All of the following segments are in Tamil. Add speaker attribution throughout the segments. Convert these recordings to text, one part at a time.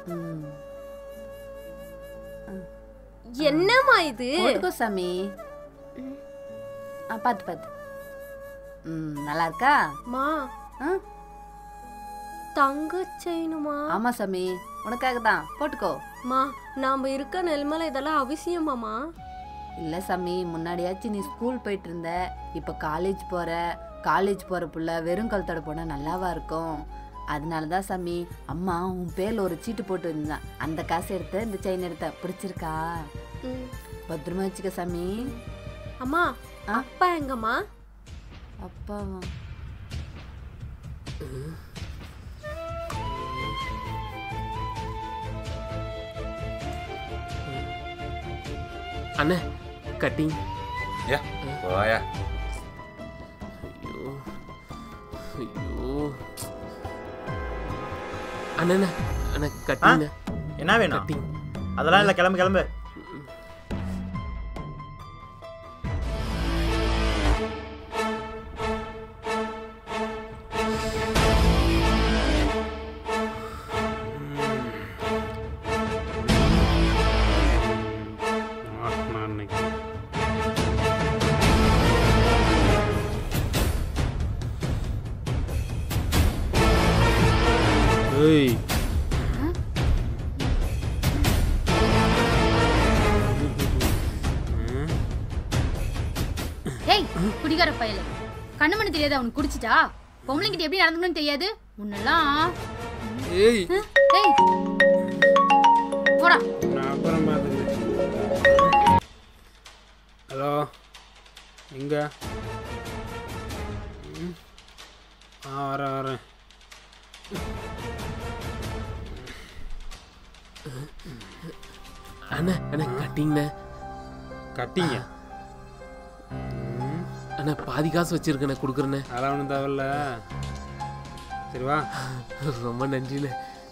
Speaker 1: ம்
Speaker 2: என்னம்மா இது
Speaker 1: போட்டுக்கோ சாமி ஆ பார்த்து பார்த்து ம் நல்லா இருக்கா
Speaker 2: மா
Speaker 1: ஆ
Speaker 2: தங்க செயினுமா
Speaker 1: ஆமா சாமி உனக்காக தான் போட்டுக்கோ
Speaker 2: மா நாம இருக்க நிலைமையில இதெல்லாம் அவசியமாமா
Speaker 1: இல்லை சாமி முன்னாடியாச்சும் நீ ஸ்கூல் போயிட்டு இருந்த இப்போ காலேஜ் போற காலேஜ் போற புள்ள வெறும் கழுத்தோட போனால் நல்லாவா இருக்கும் அதனால தான் சாமி அம்மா உன் பேர்ல ஒரு சீட்டு போட்டு வந்தான் அந்த காசு எடுத்து இந்த செயின் எடுத்த பிடிச்சிருக்கா
Speaker 2: ம்.
Speaker 1: பத்திரமா வச்சுக்க சாமி
Speaker 2: அம்மா அப்பா எங்கம்மா
Speaker 1: அப்பாவா
Speaker 3: அண்ணே கட்டிங்
Speaker 4: ஏ போயா
Speaker 3: ஐயோ ஐயோ அண்ணே அண்ணே கட்டிங்க
Speaker 5: என்ன வேணும்
Speaker 3: கட்டிங்
Speaker 5: அதெல்லாம் இல்லை கிளம்பு கிளம்பு
Speaker 6: மாட்டினா அன்னைக்கு ஏய்
Speaker 7: ஏய் குடிகார பயல கண்ணு மண்ணு தெரியாது அவனுக்கு குடிச்சிட்டா பொம்பளைங்கிட்ட எப்படி நடந்துக்கணும்னு தெரியாது முன்னெல்லாம்
Speaker 3: ஏய்
Speaker 7: ஏய் போடா
Speaker 6: நான் அப்புறம் பார்த்துக்கிறேன் ஹலோ எங்க ம். ஆ வரேன் வரேன்
Speaker 3: அண்ணே அண்ணே கட்டிங்கண்ணே
Speaker 6: கட்டிங்க
Speaker 3: அண்ணே பாதி காசு வச்சிருக்கேண்ணே கொடுக்குறேண்ணே
Speaker 6: அதெல்லாம் ஒன்றும் தேவையில்ல சரி வா
Speaker 3: ரொம்ப நன்றிண்ணே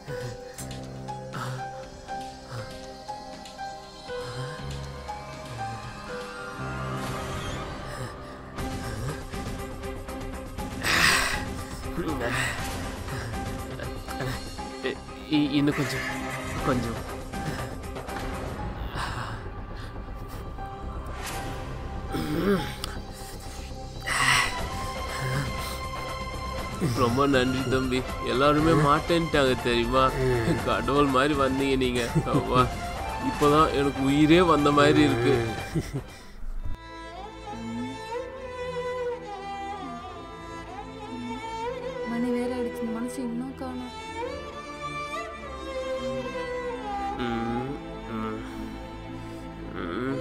Speaker 3: இ- இ- இன்னும் கொஞ்சம் கொஞ்சம் ரொம்ப நன்றி தம்பி எல்லாருமே மாட்டேன்ட்டாங்க தெரியுமா கடவுள் மாதிரி வந்தீங்க நீங்க அப்பா இப்போதான் எனக்கு உயிரே வந்த மாதிரி இருக்கு
Speaker 1: மணி வேற ஆயிடுச்சு இந்த மனசு இன்னும் காணும்
Speaker 3: ம், ம், ம்.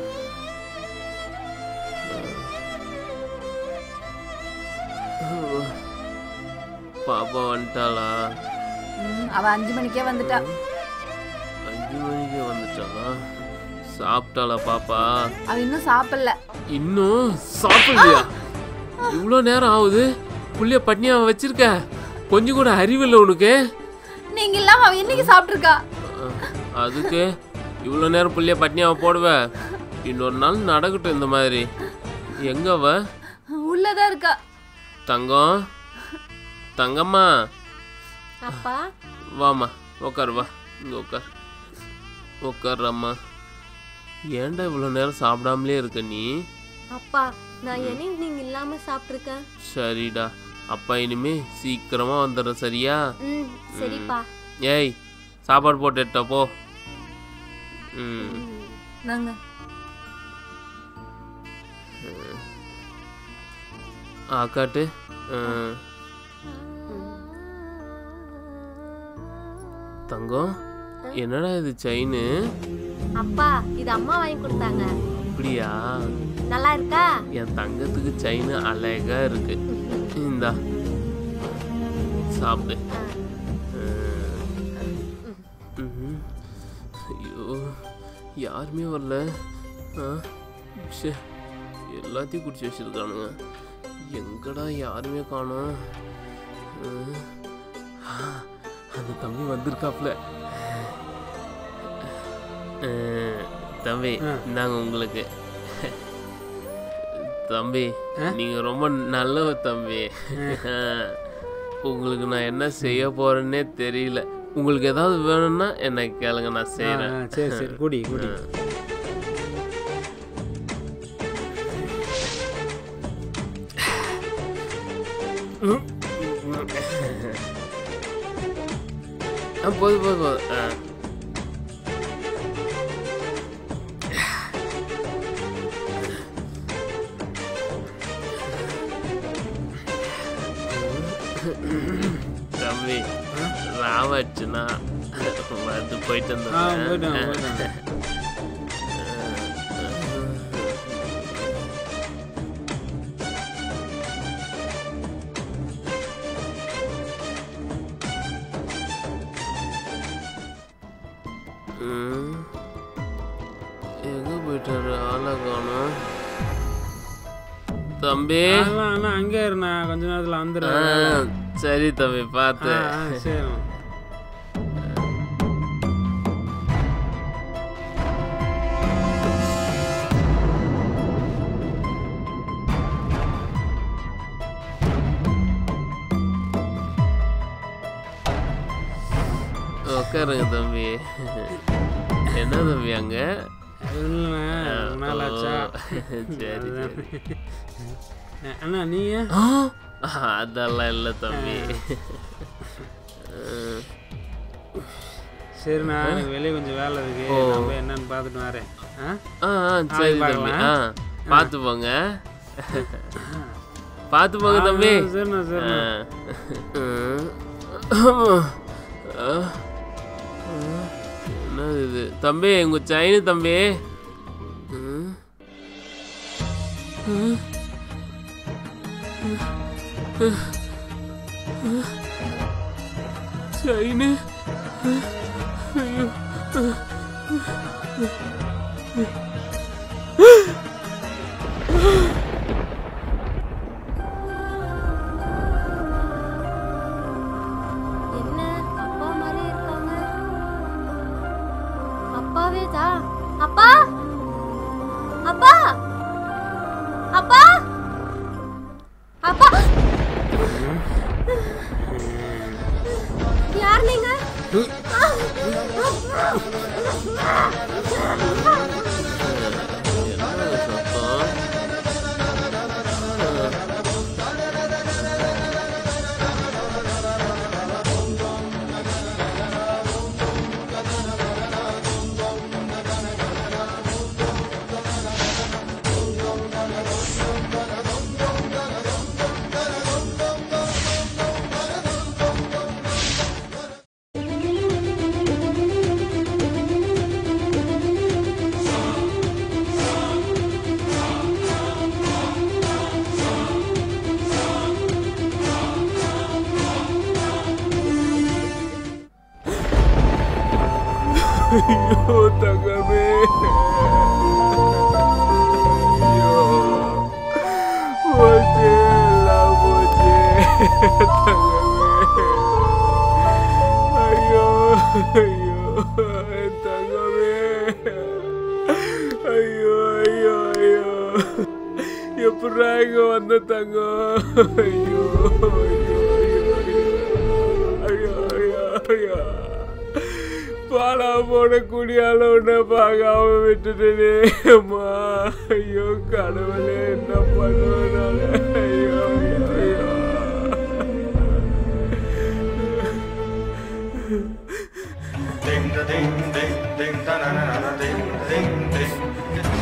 Speaker 3: பாப்பா வந்துட்டாளா
Speaker 1: ம், அவ அஞ்சு மணிக்கே வந்துட்டா
Speaker 3: அஞ்சு மணிக்கு வந்துட்டாளா சாப்பிட்டாளா பாப்பா
Speaker 1: அவ இன்னும் சாப்பிடல
Speaker 3: இன்னும் சாப்பிடலையா இவ்வளோ நேரம் ஆகுது புள்ளைய பட்னியா வச்சிருக்க கொஞ்சம் கூட அறிவில்லை உனக்கு
Speaker 1: நீங்க இல்லாம அவ இன்னைக்கு சாப்பிட்டுருக்கா
Speaker 3: அஹ், அதுக்கு இவ்வளோ நேரம் புள்ளைய பட்னியாவை போடுவ இன்னொரு நாள் நடக்கட்டும் இந்த மாதிரி எங்க அவ
Speaker 1: உள்ளதான் இருக்கா
Speaker 3: தங்கம் தங்கம்மா
Speaker 2: அப்பா
Speaker 3: வாம்மா உட்காரு வா இங்கே உட்கார் உட்கார்றம்மா ஏன்டா இவ்வளோ நேரம் சாப்பிடாமலே இருக்க நீ
Speaker 2: அப்பா நான் என்னைக்கு நீங்க இல்லாம சாப்பிட்டுருக்கேன்
Speaker 3: சரிடா அப்பா இனிமே சீக்கிரமா வந்துடுறேன் சரியா
Speaker 2: ம் சரிப்பா
Speaker 3: ஏய் சாப்பாடு போட்டு எடுத்தா போ ம்
Speaker 1: நாங்க
Speaker 3: ஆக்காட்டு ம். தங்கம் என்னடா இது செயின்
Speaker 2: அப்பா இது அம்மா வாங்கி கொடுத்தாங்க
Speaker 3: இப்படியா
Speaker 2: நல்லா இருக்கா
Speaker 3: என் தங்கத்துக்கு செயின் அழகா இருக்கு இந்தா சாப்பிடு ம்ஹும். ஐயோ யாருமே வரல ஆ ச்சே எல்லாத்தையும் குடிச்சு வச்சிருக்கானுங்க எங்கடா யாருமே காணோம் ஆ, அந்த தம்பி வந்திருக்காப்ல ஆ, தம்பி இந்தாங்க உங்களுக்கு தம்பி நீங்க ரொம்ப நல்லவ தம்பி உங்களுக்கு நான் என்ன செய்ய போறேன்னே தெரியல உங்களுக்கு ஏதாவது வேணும்னா என்ன கேளுங்க நான்
Speaker 6: ஆ,
Speaker 3: செய்கிறேன்
Speaker 6: ஆ, சரி சரி குடி குடி
Speaker 3: ஆ போதும் போதும் போதும் ஆ தம்பி ராவாச்சுன்னா வந்து போயிட்டு
Speaker 6: ஆ போயிட்டு வாங்க,
Speaker 3: வந்துடுறேன்
Speaker 6: போயிட்டு வாங்க.
Speaker 3: ம். எங்க போயிட்டாரு ஆளை காணோம் தம்பி
Speaker 6: அதெல்லாம் அண்ணா அங்கே இருண்ணா கொஞ்ச நேரத்தில்
Speaker 3: ஆ,
Speaker 6: வந்துடுறேன்
Speaker 3: சரி தம்பி பார்த்து
Speaker 6: ஆ ஆ, சரி
Speaker 3: உட்காருங்க தம்பி என்ன தம்பி அங்க
Speaker 6: இல்லைண்ணா ரொம்ப நாள் ஆச்சா
Speaker 3: ஓ, சரி சரி
Speaker 6: அஹ், அண்ணா நீங்க
Speaker 3: ஆ, அதெல்லாம் இல்லை தம்பி
Speaker 6: சரிண்ணா எனக்கு வெளியே கொஞ்சம் வேலை இருக்கு
Speaker 3: ஓ.
Speaker 6: நான் போய் என்னன்னு பார்த்துட்டு வரேன் ஆ
Speaker 3: ஆ ஆ, சரி தம்பி
Speaker 6: பார்க்கலாம்.
Speaker 3: ஆ பார்த்து போங்க பார்த்து போங்க தம்பி
Speaker 6: ஆ, சரிண்ணா சரிண்ணா
Speaker 3: ஆ. என்னது இது தம்பி உங்க செயின் தம்பி ம். ம். செயின் ஐயோ
Speaker 2: என்ன அப்பா மாதிரி இருக்காங்க அப்பாவே தான் அப்பா அப்பா அப்பா அப்பா யார் நீங்க
Speaker 3: என்ன சத்தம் ஐயோ தங்கமே ஐயோ போச்சு எல்லாம் போச்சு தங்கமே ஐயோ ஐயோ என் தங்கமே ஐயோ ஐயோ ஐயோ எப்படா இங்க வந்த தங்கம் ஐயோ ஐயோ ஐயோ ஐயோ ஐயோ ஐயோ பாலா போன குடியால உன்னை பார்க்காம விட்டுட்டேனே அம்மா ஐயோ கடவுளே என்ன பண்ணுவேன் நானு? ஐயோ ஐயோ ஐயோ
Speaker 8: Ding da ding ding ding da na na na na ding ding ding